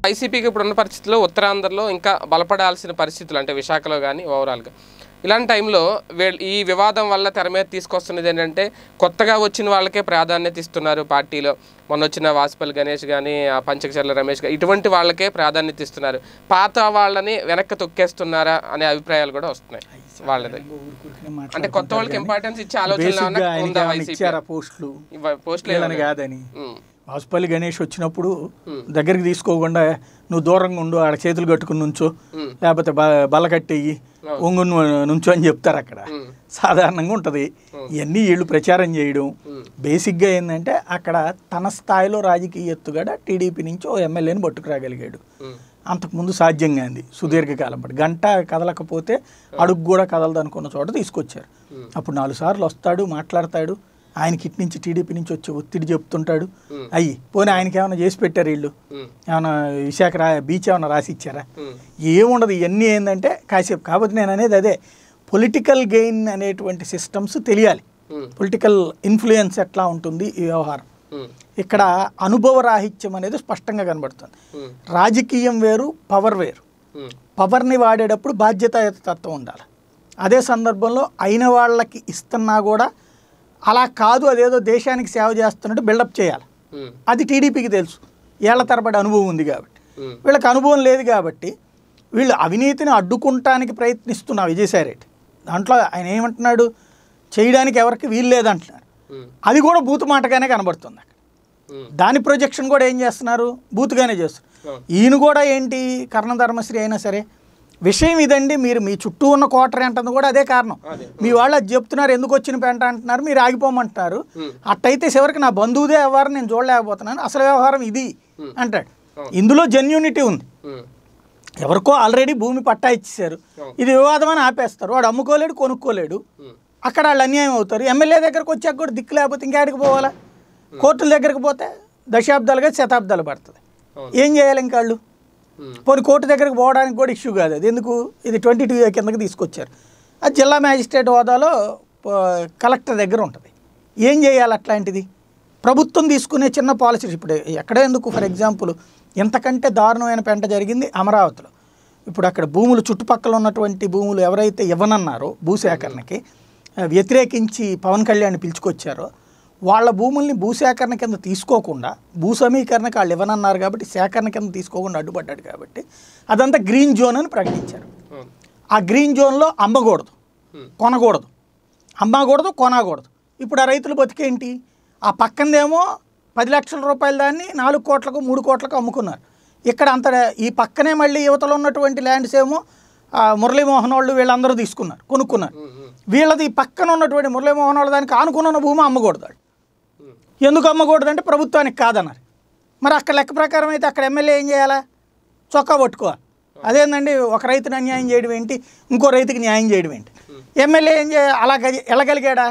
వైసీపీకి ఇప్పుడున్న పరిస్థితుల్లో ఉత్తరాంధ్రలో ఇంకా బలపడాల్సిన పరిస్థితులు అంటే విశాఖలో కానీ ఓవరాల్గా ఇలాంటి టైంలో వీళ్ళు ఈ వివాదం వల్ల తెర మీద తీసుకొస్తున్నది ఏంటంటే కొత్తగా వచ్చిన వాళ్ళకే ప్రాధాన్యత ఇస్తున్నారు పార్టీలో మొన్న వచ్చిన వాసుపల్లి గణేష్ కానీ ఆ పంచకచర్ల రమేష్ కానీ ఇటువంటి వాళ్ళకే ప్రాధాన్యత ఇస్తున్నారు పాత వాళ్ళని వెనక్కి తొక్కేస్తున్నారా అనే అభిప్రాయాలు కూడా వస్తున్నాయి వాళ్ళది అంటే కొత్త వాళ్ళకి ఇంపార్టెన్స్ ఇచ్చే ఆలోచన బేసిక్గా ఆయనకి ఉందా ఏమైనా వైసీపీ ఇచ్చారా పోస్టులు పోస్టులు వీళ్ళని కాదని ఉమ్, వాసుపల్లి గణేష్ వచ్చినప్పుడు దగ్గరికి తీసుకోకుండా నువ్వు దూరంగా ఉండు ఆడ చేతులు కట్టుకుని నుంచో ఉమ్. లేకపోతే బ- బల్ల కట్టేయి ఒంగు నుంచో అని చెప్తారు అక్కడ ఉమ్. సాధారణంగా ఉంటుంది ఇవన్నీ వీళ్ళు ప్రచారం చేయడం బేసిక్గా ఏంటంటే అక్కడ తన స్థాయిలో రాజకీయ ఎత్తుగడ టీడీపీ నుంచి ఓ ఎమ్మెల్యేని పట్టుకురాగలిగాడు ఉమ్, అంతకుముందు సాధ్యంగా అంది సుదీర్ఘకాలం పాటు గంట కదలకపోతే అడుగు కూడా కదలదు అనుకున్న చోట తీసుకొచ్చారు అప్పుడు నాలుగు సార్లు వస్తాడు మాట్లాడతాడు ఆయనకి ఇటు నుంచి టీడీపీ నుంచి వచ్చి ఒత్తిడి చెప్తుంటాడు అయ్యి పోనీ ఆయనకి ఏమైనా చేసి పెట్టారు వీళ్ళు ఉమ్, ఏమైనా విశాఖ రా బీచ్ ఏమైనా రాసి ఇచ్చారా ఉమ్, ఏముండదు ఇవన్నీ ఏంటంటే కాసేపు కాబట్టి నేను అనేది అదే పొలిటికల్ గెయిన్ అనేటువంటి సిస్టమ్స్ తెలియాలి ఉమ్, పొలిటికల్ ఇన్ఫ్లుయెన్స్ ఎట్లా ఉంటుంది ఈ వ్యవహారం ఉమ్, ఇక్కడ అనుభవ రాహిత్యం అనేది స్పష్టంగా కనబడుతుంది ఉమ్, రాజకీయం వేరు పవర్ వేరు ఉమ్, పవర్ని వాడేటప్పుడు బాధ్యతాయుత తత్వం ఉండాలి అదే సందర్భంలో అయిన వాళ్ళకి ఇస్తున్నా కూడా అలా కాదు అదేదో దేశానికి సేవ చేస్తున్నట్టు బిల్డప్ చేయాలి ఉమ్, అది టీడీపీకి తెలుసు ఏళ్ల తరబడి అనుభవం ఉంది కాబట్టి ఉమ్, వీళ్ళకి అనుభవం లేదు కాబట్టి వీళ్ళు అవినీతిని అడ్డుకుంటానికి ప్రయత్నిస్తున్న విజయసాయి రెడ్డి దాంట్లో ఆయన ఏమంటున్నాడు చేయడానికి ఎవరికి వీలు లేదంటున్నాడు ఉమ్, అది కూడా బూతు మాటగానే కనబడుతుంది అక్కడ ఉమ్, దాని ప్రొజెక్షన్ కూడా ఏం చేస్తున్నారు బూతుగానే చేస్తున్నారు అవును. ఈయన కూడా ఏంటి కర్ణధర్మశ్రీ అయినా సరే విషయం ఇదండి మీరు మీ చుట్టూ ఉన్న కోటరీ అంటుంది కూడా అదే కారణం అదే. మీ వాళ్ళు అది చెప్తున్నారు ఎందుకు వచ్చిన పెంట అంటున్నారు మీరు ఆగిపోమంటున్నారు ఉమ్. అట్టయితే చివరికి నా బంధువుదే వ్యవహారం నేను చూడలేకపోతున్నాను అసలు వ్యవహారం ఇది ఉమ్. అంటాడు అవును. ఇందులో జెన్యూనిటీ ఉంది ఉమ్, ఎవరికో ఆల్రెడీ భూమి పట్టా ఇచ్చేశారు అవును. ఇది వివాదం అని ఆపేస్తారు వాడు అమ్ముకోలేడు కొనుక్కోలేడు ఉమ్, అక్కడ వాళ్ళు అన్యాయం అవుతారు ఎమ్మెల్యే దగ్గరకు వచ్చాక కూడా దిక్కు లేకపోతే ఇంకేడికి పోవాలా కోర్టుల దగ్గరకు పోతే దశాబ్దాలుగా శతాబ్దాలు పడుతుంది అవును. ఏం చేయాలి ఇంకా వాళ్ళు ఉమ్, పోనీ కోర్టు దగ్గరకు పోవడానికి కూడా ఇష్యూ కాదు అది ఎందుకు ఇది ట్వంటీ టూ కిందకి తీసుకొచ్చారు అది జిల్లా మ్యాజిస్ట్రేట్ హోదాలో ఆ, కలెక్టర్ దగ్గర ఉంటుంది ఏం చేయాలి అట్లాంటిది ప్రభుత్వం తీసుకునే చిన్న పాలసీస్ ఇప్పుడు ఎక్కడ ఎందుకు ఫర్ ఎగ్జాంపుల్ ఎంతకంటే దారుణమైన పెంట జరిగింది అమరావతిలో ఇప్పుడు అక్కడ భూములు చుట్టుపక్కల ఉన్నటువంటి భూములు ఎవరైతే ఇవ్వనన్నారో భూసేకరణకి ఆ, వ్యతిరేకించి పవన్ కళ్యాణ్ పిలుచుకొచ్చారో వాళ్ళ భూముల్ని భూసేకరణ కింద తీసుకోకుండా భూ సమీకరణకి వాళ్ళు ఇవ్వనన్నారు కాబట్టి సేకరణ కింద తీసుకోకుండా అడ్డుపడ్డాడు కాబట్టి అదంతా గ్రీన్ జోన్ అని ప్రకటించారు అవును. ఆ గ్రీన్ జోన్లో అమ్మకూడదు ఉమ్, కొనకూడదు అమ్మకూడదు కొనకూడదు ఇప్పుడు ఆ రైతుల బతికేంటి ఆ పక్కనదేమో పది లక్షల రూపాయల దాన్ని నాలుగు కోట్లకు మూడు కోట్లకు అమ్ముకున్నారు ఇక్కడ అంత ఈ పక్కనే మళ్ళీ యువతలో ఉన్నటువంటి ల్యాండ్స్ ఏమో ఆ, మురళీమోహన్ వాళ్ళు వీళ్ళందరూ తీసుకున్నారు కొనుక్కున్నారు ఉమ్, ఉమ్, వీళ్ళది ఈ పక్కన ఉన్నటువంటి మురళీమోహన్ వాళ్ళ దానికి ఆనుకున్న భూమి అమ్మకూడదు వాళ్ళు. ఉమ్, ఎందుకు అమ్మకూడదు అంటే ప్రభుత్వానికి కాదన్నారు మరి అక్కడ లెక్క ప్రకారం అయితే అక్కడ ఎమ్మెల్యే ఏం చేయాలా చొక్కా పట్టుకోవాలి అదేందండి ఒక రైతుని అన్యాయం చేయడం ఏంటి ఇంకో రైతుకి న్యాయం చేయడం ఏంటి ఎమ్మెల్యే ఏం చేయ అలా గజ- వెళ్ళగలిగాడా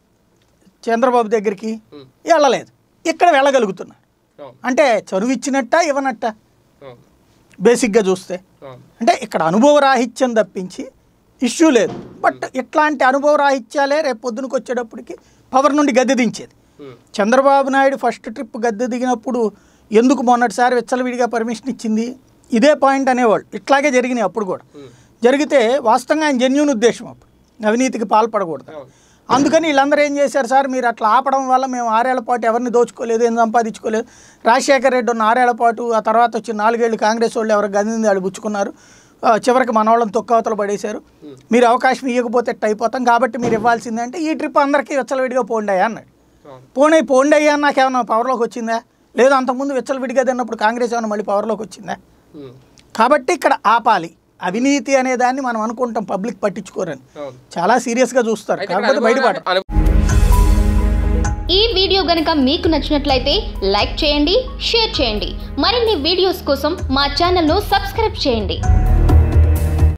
చంద్రబాబు దగ్గరికి ఉమ్, వెళ్ళలేదు ఇక్కడ వెళ్ళగలుగుతున్నాడు అవును, అంటే చదువు ఇచ్చినట్టా ఇవ్వనట్ట అవును, బేసిక్గా చూస్తే అవును. అంటే ఇక్కడ అనుభవ రాహిత్యం తప్పించి ఇష్యూ లేదు బట్ ఇట్లాంటి అనుభవ రాహిత్యాలే రేపు పొద్దునకు వచ్చేటప్పటికి పవర్ నుండి గద్దె దించేది ఉమ్, చంద్రబాబు నాయుడు ఫస్ట్ ట్రిప్ గద్దె దిగినప్పుడు ఎందుకు మొన్నటిసారి విచ్చలవిడిగా పర్మిషన్ ఇచ్చింది ఇదే పాయింట్ అనేవాళ్ళు ఇట్లాగే జరిగినాయి అప్పుడు కూడా ఉమ్, జరిగితే వాస్తవంగా ఆయన జెన్యున్ ఉద్దేశం అప్పుడు అవినీతికి పాల్పడకూడదు అవును. అందుకని వీళ్ళందరూ ఏం చేశారు సార్ మీరు అట్లా ఆపడం వల్ల మేము ఆరేళ్ల పాటు ఎవరిని దోచుకోలేదు ఏం సంపాదించుకోలేదు రాజశేఖర రెడ్డి ఉన్న ఆరేళ్ల పాటు ఆ తర్వాత వచ్చి నాలుగేళ్లు కాంగ్రెస్ వాళ్ళు ఎవరు గదింది వాళ్ళు పుచ్చుకున్నారు ఆ, చివరికి మన వాళ్ళని తొక్కవతలు పడేశారు మీరు అవకాశం ఇవ్వకపోతే ఎట్ట అయిపోతాం కాబట్టి మీరు ఇవ్వాల్సిందే అంటే ఈ ట్రిప్ అందరికీ విచ్చలవిడిగా పోండాయా అన్నాడు అవును. పోనీ పోండయ్యా నాకేమన్నా పవర్లోకి వచ్చిందా లేదా అంతకుముందు విచ్చలవిడిగా తిన్నప్పుడు కాంగ్రెస్ ఏమైనా మళ్ళీ పవర్లోకి వచ్చిందా ఉమ్, కాబట్టి ఇక్కడ ఆపాలి అవినీతి అనే దాన్ని మనం అనుకుంటాం పబ్లిక్ పట్టించుకోరని అవును. చాలా సీరియస్గా చూస్తారు అయితే ఇక్కడ కాకపోతే బయటపడరు అనుభవం- ఈ వీడియో గనుక మీకు నచ్చినట్లయితే లైక్ చేయండి షేర్ చేయండి మరిన్ని వీడియోస్ కోసం మా ఛానల్ను సబ్స్క్రైబ్ చేయండి